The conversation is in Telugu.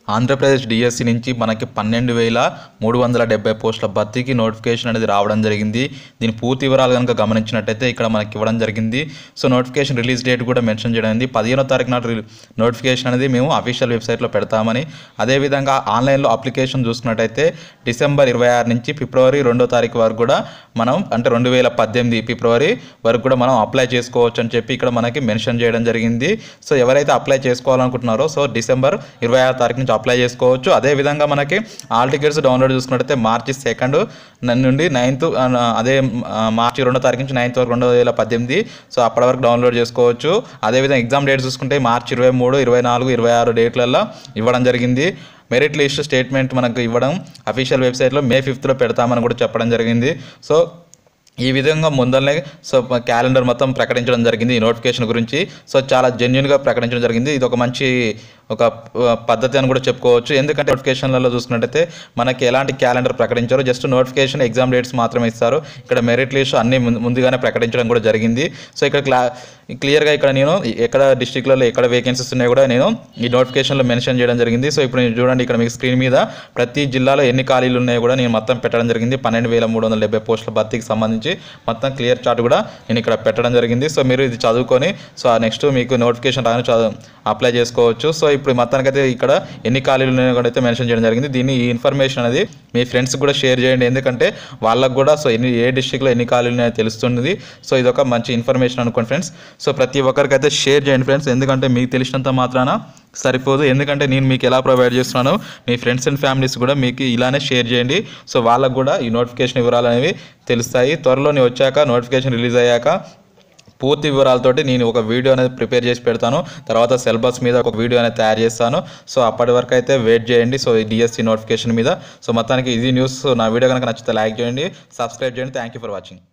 ఆంధ్రప్రదేశ్ డిఎస్సి నుంచి మనకి పన్నెండు వేల మూడు వందల డెబ్బై పోస్టుల భర్తీకి నోటిఫికేషన్ అనేది రావడం జరిగింది దీని పూర్తి వివరాలు కనుక గమనించినట్టయితే ఇక్కడ మనకి ఇవ్వడం జరిగింది సో నోటిఫికేషన్ రిలీజ్ డేట్ కూడా మెన్షన్ చేయడం జరిగింది పదిహేనో తారీఖు నాడు రి- నోటిఫికేషన్ అనేది మేము అఫీషియల్ వెబ్సైట్లో పెడతామని అదేవిధంగా ఆన్లైన్లో అప్లికేషన్ చూసుకున్నట్టయితే డిసెంబర్ ఇరవై ఆరు నుంచి ఫిబ్రవరి రెండో తారీఖు వరకు కూడా మనం అంటే రెండు వేల పద్దెనిమిది ఫిబ్రవరి వరకు కూడా మనం అప్లై చేసుకోవచ్చు అని చెప్పి ఇక్కడ మనకి మెన్షన్ చేయడం జరిగింది సో ఎవరైతే అప్లై చేసుకోవాలనుకుంటున్నారో సో డిసెంబర్ ఇరవై ఆరు తారీఖు నుంచి అప్లై చేసుకోవచ్చు అదేవిధంగా మనకి ఆల్ టికెట్స్ డౌన్లోడ్ చూసుకున్నట్టయితే మార్చి సెకండ్ నుండి నైన్త్ అదే ఆ, మార్చి రెండో తారీఖు నుంచి నైన్త్ వరకు రెండు వేల పద్దెనిమిది సో అప్పటి వరకు డౌన్లోడ్ చేసుకోవచ్చు అదేవిధంగా ఎగ్జామ్ డేట్ చూసుకుంటే మార్చి ఇరవై మూడు ఇరవై నాలుగు ఇరవై ఆరు డేట్లలో ఇవ్వడం జరిగింది మెరిట్ లిస్ట్ స్టేట్మెంట్ మనకు ఇవ్వడం అఫీషియల్ వెబ్సైట్లో మే ఫిఫ్త్లో పెడతామని కూడా చెప్పడం జరిగింది సో ఈ విధంగా ముందరనే సో క్యాలెండర్ మొత్తం ప్రకటించడం జరిగింది ఈ నోటిఫికేషన్ గురించి సో చాలా జెన్యున్గా ప్రకటించడం జరిగింది ఇది ఒక మంచి ఒక ఆ, పద్ధతి అని కూడా చెప్పుకోవచ్చు ఎందుకంటే నోటిఫికేషన్లలో చూసుకున్నట్టయితే మనకి ఎలాంటి క్యాలెండర్ ప్రకటించారు జస్ట్ నోటిఫికేషన్ ఎగ్జామ్ డేట్స్ మాత్రమే ఇస్తారు ఇక్కడ మెరిట్ లిస్ట్ అన్ని ముందు- ముందుగానే ప్రకటించడం కూడా జరిగింది సో ఇక్కడ క్లా క్లియర్గా ఇక్కడ నేను ఎక్కడ డిస్టిక్లలో ఎక్కడ వేకెన్సీస్ ఉన్నాయో కూడా నేను ఈ నోటిఫికేషన్లో మెన్షన్ చేయడం జరిగింది సో ఇప్పుడు నేను చూడండి ఇక్కడ మీకు స్క్రీన్ మీద ప్రతి జిల్లాలో ఎన్ని ఖాళీలు ఉన్నాయో కూడా నేను మొత్తం పెట్టడం జరిగింది పన్నెండు వేల మూడు వందల డెబ్బై పోస్టుల భర్తీకి సంబంధించి మొత్తం క్లియర్ చార్ట్ కూడా నేను ఇక్కడ పెట్టడం జరిగింది సో మీరు ఇది చదువుకొని సో నెక్స్ట్ మీకు నోటిఫికేషన్ రాగానే చదువు అప్లై చేసుకోవచ్చు సో ఇప్పుడు మొత్తానికైతే ఇక్కడ ఎన్ని ఖాళీలు ఉన్నాయో కూడా అయితే మెన్షన్ చేయడం జరిగింది దీన్ని ఈ ఇన్ఫర్మేషన్ అనేది మీ ఫ్రెండ్స్ కూడా షేర్ చేయండి ఎందుకంటే వాళ్ళకు కూడా సో ఎన్ని ఏ డిస్టిక్లో ఎన్ని ఖాళీలు ఉన్నాయో తెలుస్తుంది సో ఇది ఒక మంచి ఇన్ఫర్మేషన్ అనుకోండి ఫ్రెండ్స్ సో ప్రతి ఒక్కరికైతే షేర్ చేయండి ఫ్రెండ్స్ ఎందుకంటే మీకు తెలిసినంత మాత్రాన సరిపోదు ఎందుకంటే నేను మీకు ఎలా ప్రొవైడ్ చేస్తున్నానో మీ ఫ్రెండ్స్ అండ్ ఫ్యామిలీస్ కూడా మీకు ఇలానే షేర్ చేయండి సో వాళ్ళకు కూడా ఈ నోటిఫికేషన్ వివరాలు అనేవి తెలుస్తాయి త్వరలోనే వచ్చాక నోటిఫికేషన్ రిలీజ్ అయ్యాక పూర్తి వివరాలతోటి నేను ఒక వీడియో అనేది ప్రిపేర్ చేసి పెడతాను తర్వాత సిలబస్ మీద ఒక వీడియో అనేది తయారు చేస్తాను సో అప్పటి వరకు అయితే వెయిట్ చేయండి సో ఈ డిఎస్సి నోటిఫికేషన్ మీద సో మొత్తానికి ఇది న్యూస్ సో నా వీడియో కనుక నచ్చితే లైక్ చేయండి సబ్స్క్రైబ్ చేయండి థ్యాంక్ యూ ఫర్ వాచింగ్